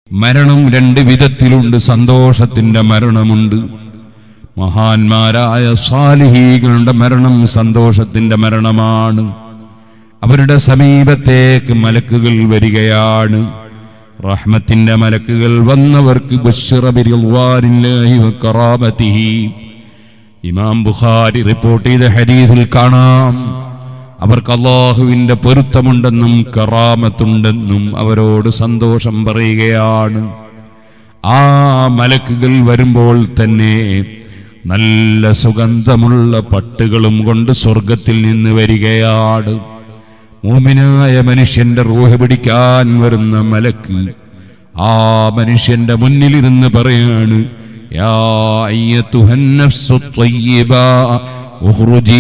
മരണം രണ്ട് വിധത്തിലുണ്ട് സന്തോഷത്തിന്റെ മരണമുണ്ട് മഹാന്മാരായ സാലിഹീകളുടെ മരണം സന്തോഷത്തിന്റെ മരണമാണ് അവരുടെ സമീപത്തേക്ക് മലക്കുകൾ വരികയാണ് റഹ്മത്തിന്റെ മലക്കുകൾ വന്നവർക്ക് ബശ്ശിറ ബിറിദ്വാനില്ലാഹി വകറാമതിഹി. ഇമാം ബുഖാരി റിപ്പോർട്ട് ചെയ്ത ഹദീസിൽ കാണാം അവർക്ക് അള്ളാഹുവിന്റെ പൊരുത്തമുണ്ടെന്നും കറാമത്തുണ്ടെന്നും അവരോട് സന്തോഷം പറയുകയാണ് ആ മലക്കുകൾ വരുമ്പോൾ തന്നെ നല്ല സുഗന്ധമുള്ള പട്ടുകളും കൊണ്ട് സ്വർഗത്തിൽ നിന്ന് വരികയാണ് മൂമിനായ മനുഷ്യന്റെ റൂഹ് പിടിക്കാൻ വരുന്ന മലക്ക് ആ മനുഷ്യന്റെ മുന്നിലിരുന്ന് പറയാണ് യാ അയ്യത്തുഹൻ നഫ്സു ത്വയ്യിബ ഉഖ്റുജീ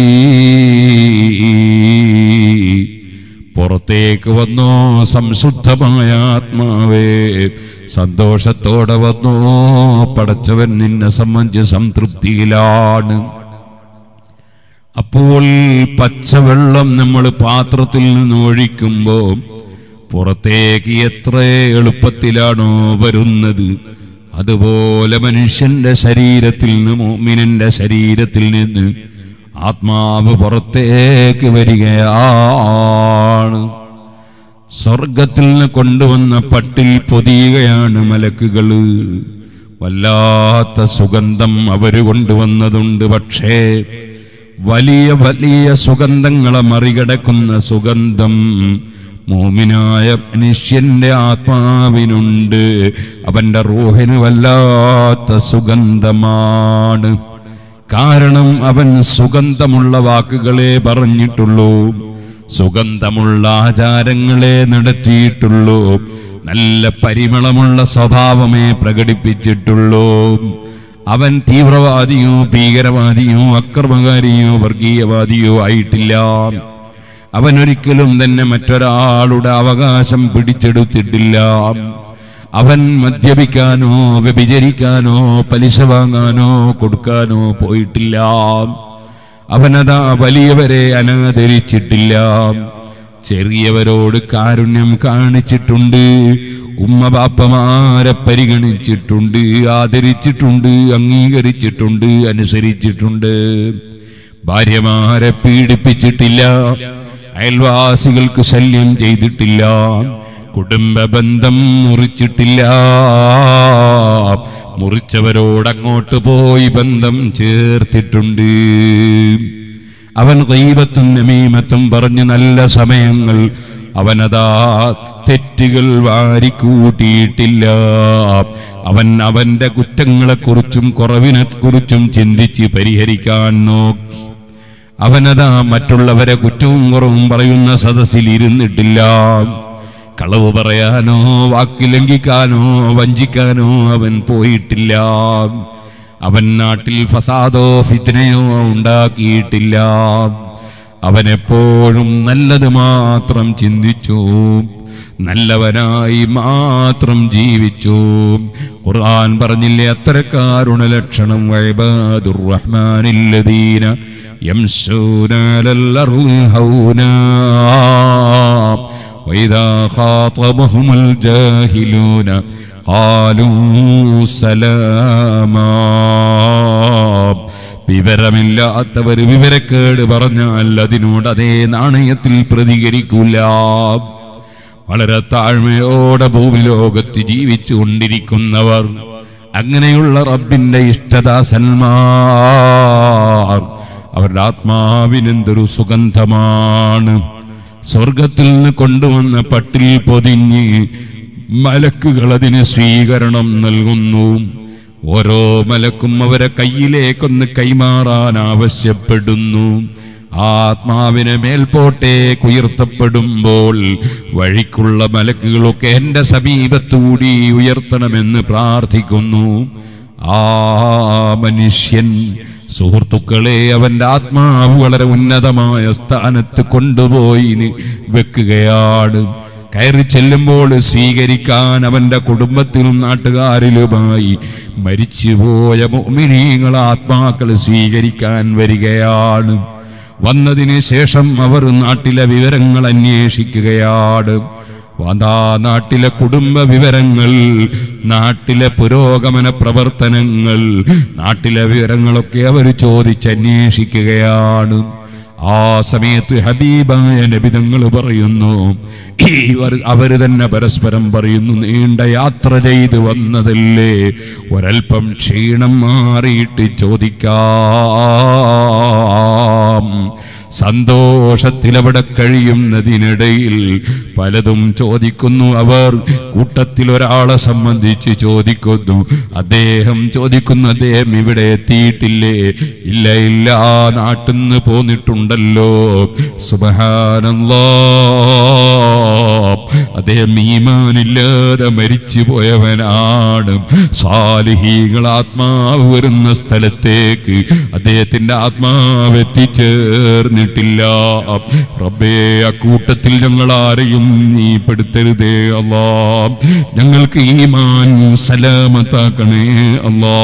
പുറത്തേക്ക് വന്നോ സംശുദ്ധമായ ആത്മാവേ സന്തോഷത്തോടെ വന്നോ പടച്ചവൻ നിന്നെ സംബന്ധിച്ച് സംതൃപ്തിയിലാണ് അപ്പോൾ പച്ചവെള്ളം നമ്മൾ പാത്രത്തിൽ നിന്ന് ഒഴിക്കുമ്പോൾ പുറത്തേക്ക് എത്ര എളുപ്പത്തിലാണോ വരുന്നത് അതുപോലെ മനുഷ്യന്റെ ശരീരത്തിൽ നിന്ന് മോമിനന്റെ ശരീരത്തിൽ നിന്ന് ആത്മാവ് പുറത്തേക്ക് വരികയാണ് സ്വർഗത്തിൽ നിന്ന് കൊണ്ടുവന്ന പട്ടിൽ പൊതിയുകയാണ് മലക്കുകള് വല്ലാത്ത സുഗന്ധം അവര് കൊണ്ടുവന്നതുണ്ട് പക്ഷേ വലിയ വലിയ സുഗന്ധങ്ങളെ മറികടക്കുന്ന സുഗന്ധം മോമിനായ മനുഷ്യന്റെ ആത്മാവിനുണ്ട് അവന്റെ റൂഹിന് വല്ലാത്ത സുഗന്ധമാണ് കാരണം അവൻ സുഗന്ധമുള്ള വാക്കുകളെ പറഞ്ഞിട്ടുള്ളൂ സുഗന്ധമുള്ള ആചാരങ്ങളെ നടത്തിയിട്ടുള്ളൂ നല്ല പരിമളമുള്ള സ്വഭാവമേ പ്രകടിപ്പിച്ചിട്ടുള്ളൂ അവൻ തീവ്രവാദിയോ ഭീകരവാദിയോ അക്രമകാരിയോ വർഗീയവാദിയോ ആയിട്ടില്ല അവൻ ഒരിക്കലും തന്നെ മറ്റൊരാളുടെ അവകാശം പിടിച്ചെടുത്തിട്ടില്ല അവൻ മദ്യപിക്കാനോ വ്യഭിചരിക്കാനോ പലിശ വാങ്ങാനോ കൊടുക്കാനോ പോയിട്ടില്ല അവനതാ വലിയവരെ അനാദരിച്ചിട്ടില്ല ചെറിയവരോട് കാരുണ്യം കാണിച്ചിട്ടുണ്ട് ഉമ്മ ബാപ്പമാരെ പരിഗണിച്ചിട്ടുണ്ട് ആദരിച്ചിട്ടുണ്ട് അംഗീകരിച്ചിട്ടുണ്ട് അനുസരിച്ചിട്ടുണ്ട് ഭാര്യമാരെ പീഡിപ്പിച്ചിട്ടില്ല അയൽവാസികൾക്ക് ശല്യം ചെയ്തിട്ടില്ല കുടുംബ ബന്ധം മുറിച്ചിട്ടില്ല മുറിച്ചവരോട് അങ്ങോട്ട് പോയി ബന്ധം ചേർത്തിട്ടുണ്ട് അവൻ ഗൈബത്തും നമീമത്തും പറഞ്ഞ് നല്ല സമയങ്ങൾ അവനതാ തെറ്റുകൾ വാരിക്കൂട്ടിയിട്ടില്ല അവൻ അവന്റെ കുറ്റങ്ങളെക്കുറിച്ചും കുറവിനെ കുറിച്ചും ചിന്തിച്ച് പരിഹരിക്കാൻ നോക്കി അവനതാ മറ്റുള്ളവരെ കുറ്റവും കുറവും പറയുന്ന സദസ്സിൽ ഇരുന്നിട്ടില്ല കളവ് പറയാനോ വാക്ക് ലംഘിക്കാനോ വഞ്ചിക്കാനോ അവൻ പോയിട്ടില്ല അവൻ നാട്ടിൽ ഫസാദോ ഫിത്നയോ ഉണ്ടാക്കിയിട്ടില്ല അവൻ എപ്പോഴും നല്ലത് മാത്രം ചിന്തിച്ചു നല്ലവനായി മാത്രം ജീവിച്ചു ഖുർആൻ പറഞ്ഞില്ലേ അത്തരക്കാരുടെ ലക്ഷണം വൈബാദുർ റഹ്മാനില്ലദീന യംശൂന അലൽ അർളി ഹൗനാ وإذا خاطبهم الجاهلون قالوا سلاما വിവരമില്ലാത്തവർ വിവരക്കേട് പറഞ്ഞാൽ അതിനോട് അതേ നാണയത്തിൽ പ്രതികരിക്കൂല വളരെ താഴ്മയോടെ ഭൂമിലോകത്ത് ജീവിച്ചു കൊണ്ടിരിക്കുന്നവർ അങ്ങനെയുള്ള റബ്ബിന്റെ ഇഷ്ടദാസന്മാർ അവരുടെ ആത്മാവിനെന്തൊരു സുഗന്ധമാണ് സ്വർഗത്തിൽ നിന്ന് കൊണ്ടുവന്ന പട്ടിൽ പൊതിഞ്ഞ് മലക്കുകൾ അതിന് സ്വീകരണം നൽകുന്നു ഓരോ മലക്കും അവരെ കയ്യിലേക്കൊന്ന് കൈമാറാൻ ആവശ്യപ്പെടുന്നു ആത്മാവിനെ മേൽപോട്ടേക്ക് ഉയർത്തപ്പെടുമ്പോൾ വഴിക്കുള്ള മലക്കുകളൊക്കെ എൻ്റെ സമീപത്തുകൂടി ഉയർത്തണമെന്ന് പ്രാർത്ഥിക്കുന്നു ആ മനുഷ്യൻ സുഹൃത്തുക്കളെ അവന്റെ ആത്മാവ് വളരെ ഉന്നതമായ സ്ഥാനത്ത് കൊണ്ടുപോയി നി- വെക്കുകയാണ് കയറി ചെല്ലുമ്പോൾ സ്വീകരിക്കാൻ അവന്റെ കുടുംബത്തിലും നാട്ടുകാരിലുമായി മരിച്ചുപോയ മോമിനീങ്ങൾ ആത്മാക്കൾ സ്വീകരിക്കാൻ വരികയാണ് വന്നതിന് ശേഷം അവർ നാട്ടിലെ വിവരങ്ങൾ അന്വേഷിക്കുകയാണ് അതാ നാട്ടിലെ കുടുംബ വിവരങ്ങൾ നാട്ടിലെ പുരോഗമന പ്രവർത്തനങ്ങൾ നാട്ടിലെ വിവരങ്ങളൊക്കെ അവർ ചോദിച്ചന്വേഷിക്കുകയാണ് ആ സമയത്ത് ഹബീബായ നബിതങ്ങൾ പറയുന്നു ഇവർ അവര് തന്നെ പരസ്പരം പറയുന്നു നീണ്ട യാത്ര ചെയ്ത് വന്നതല്ലേ ഒരൽപ്പം ക്ഷീണം മാറിയിട്ട് ചോദിക്കാം സന്തോഷത്തിലവിടെ കഴിയുന്നതിനിടയിൽ പലതും ചോദിക്കുന്നു അവർ കൂട്ടത്തിൽ ഒരാളെ സംബന്ധിച്ച് ചോദിക്കുന്നു അദ്ദേഹം ചോദിക്കുന്നു അദ്ദേഹം ഇവിടെ എത്തിയിട്ടില്ലേ ഇല്ല ഇല്ല ആ നാട്ടിൽ നിന്ന് പോന്നിട്ടുണ്ടല്ലോ സുബഹാനല്ലാ അദ്ദേഹം ഈമാനില്ലാതെ മരിച്ചു പോയവനാണ് സാലിഹീകൾ ആത്മാവ് വരുന്ന സ്ഥലത്തേക്ക് അദ്ദേഹത്തിന്റെ ആത്മാവ് എത്തിച്ചേർന്നിട്ടില്ല റബ്ബേ അക്കൂട്ടത്തിൽ ഞങ്ങൾ ആരെയും നീ പെടുത്തരുതേ അല്ലാ ഞങ്ങൾക്ക് ഈമാൻ സലാമത്താക്കണേ അല്ലാ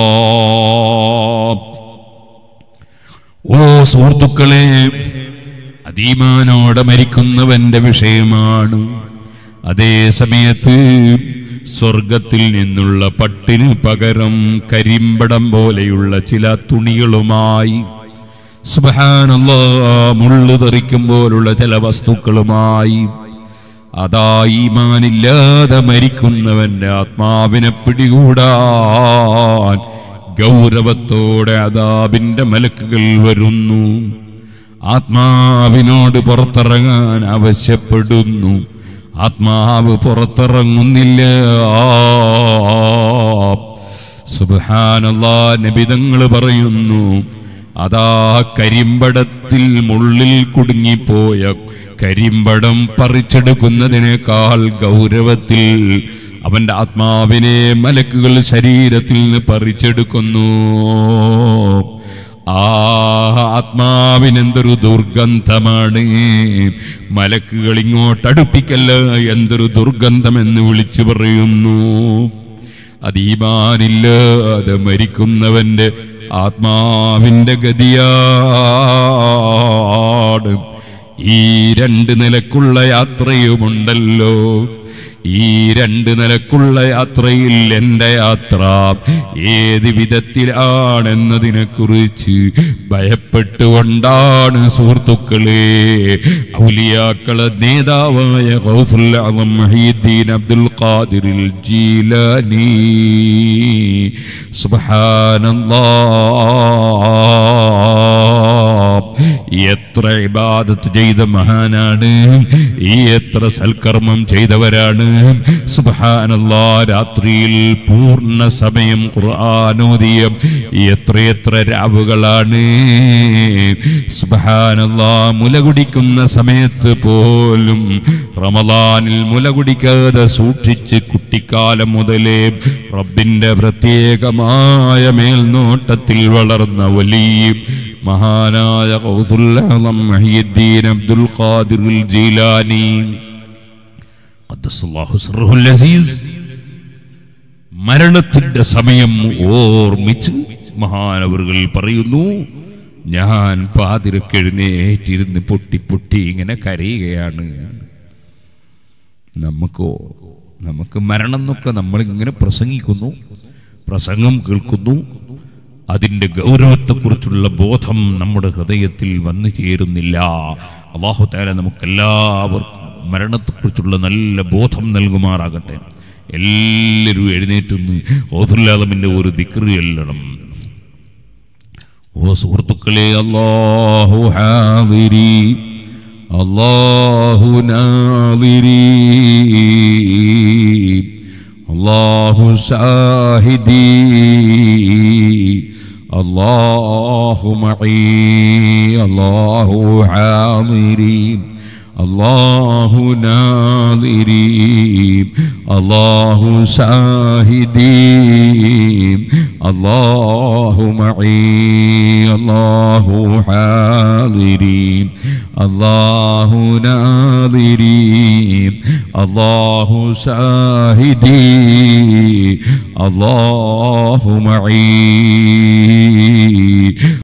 ഓ സുഹൃത്തുക്കളെ അതീമാനോടെ മരിക്കുന്നവന്റെ വിഷയമാണ് അതേ സമയത്ത് സ്വർഗത്തിൽ നിന്നുള്ള പട്ടിന് പകരം കരിമ്പടം പോലെയുള്ള ചില തുണികളുമായി സുബ്ഹാനല്ലാ മുള്ളു തെറിക്കും പോലുള്ള ചില വസ്തുക്കളുമായി അതാ ഈമാനില്ലാതെ മരിക്കുന്നവന്റെ ആത്മാവിനെ പിടികൂടാൻ ഗൗരവത്തോടെ അതാബിന്റെ മലക്കുകൾ വരുന്നു ആത്മാവിനോട് പുറത്തിറങ്ങാൻ ആവശ്യപ്പെടുന്നു ആത്മാവ് പുറത്തിറങ്ങുന്നില്ല സുബാനല്ലാ നബിതങ്ങൾ പറയുന്നു അതാ കരിമ്പടത്തിൽ മുള്ളിൽ കുടുങ്ങിപ്പോയ കരിമ്പടം പറിച്ചെടുക്കുന്നതിനേക്കാൾ ഗൗരവത്തിൽ അവന്റെ ആത്മാവിനെ മലക്കുകൾ ശരീരത്തിൽ നിന്ന് പറിച്ചെടുക്കുന്നു ആ ആത്മാവിനെന്തൊരു ദുർഗന്ധമാണ് മലക്കുകൾ ഇങ്ങോട്ട് അടുപ്പിക്കല്ല എന്തൊരു ദുർഗന്ധമെന്ന് വിളിച്ചു പറയുന്നു അതീമാനില്ലാതെ മരിക്കുന്നവന്റെ ആത്മാവിന്റെ ഗതിയാണ് ഈ രണ്ട് നിലക്കുള്ള യാത്രയുമുണ്ടല്ലോ ഈ രണ്ട് നിലക്കുള്ള യാത്രയിൽ എൻ്റെ യാത്ര ഏത് വിധത്തിലാണെന്നതിനെ കുറിച്ച് ഭയപ്പെട്ടുകൊണ്ടാണ് സുഹൃത്തുക്കളെ ഔലിയാക്കളെ നേതാവായ ഗൗസുൽ അളം മഹീദ്ദീൻ അബ്ദുൽ ഖാദിറിൽ ജീലാനി സുബ്ഹാനല്ലാഹ് എത്ര ഇബാദത്ത് ചെയ്ത മഹാനാണ് ഈ എത്ര സൽക്കർമ്മം ചെയ്തവരാണ് സുബഹാനല്ലാ രാത്രിയിൽ പൂർണ്ണ സമയം ഖുർആാനോദിയ എത്രയെത്ര രാവുകളാണ് സുബഹാനല്ലാ മുല കുടിക്കുന്ന സമയത്ത് പോലും റമദാനിൽ മുല കുടിക്കാതെ സൂക്ഷിച്ച് കുട്ടിക്കാലം മുതലേ റബ്ബിന്റെ പ്രത്യേകമായ മേൽനോട്ടത്തിൽ വളർന്ന വലിയ മഹാനായ ഗൗസുൽ ആലം മഹിയുദ്ദീൻ അബ്ദുൽ ഖാദിർ ജീലാനി ഖദ്ദസല്ലാഹു സിർറുൽ അസീസ് മരണത്തിന്റെ സമയം ഓർമ്മിച്ച് മഹാനവറുകൾ പറയുന്നു ഞാൻ പാതിരക്കെഴുന്നേറ്റിരുന്ന് പൊട്ടി പൊട്ടി ഇങ്ങനെ കരയുകയാണ് നമുക്കോ നമുക്ക് മരണം എന്നൊക്കെ നമ്മളിങ്ങനെ പ്രസംഗിക്കുന്നു പ്രസംഗം കേൾക്കുന്നു അതിൻ്റെ ഗൗരവത്തെക്കുറിച്ചുള്ള ബോധം നമ്മുടെ ഹൃദയത്തിൽ വന്നു ചേരുന്നില്ല അള്ളാഹു താല നമുക്കെല്ലാവർക്കും മരണത്തെക്കുറിച്ചുള്ള നല്ല ബോധം നൽകുമാറാകട്ടെ എല്ലാവരും എഴുന്നേറ്റുന്ന് ഓസുല്ലാദമിൻ്റെ ഒരു ദിക്റ് എല്ലണം ഓ സുഹൃത്തുക്കളെ അള്ളാഹു ഹാവിരി അള്ളാഹു നാവിരി അള്ളാഹു ഷാഹിദി അള്ളാഹു മഈ അള്ളാഹു ഹാമിരി الله ناظري الله شاهدي الله معي الله حاضري الله ناظري الله شاهدي الله معي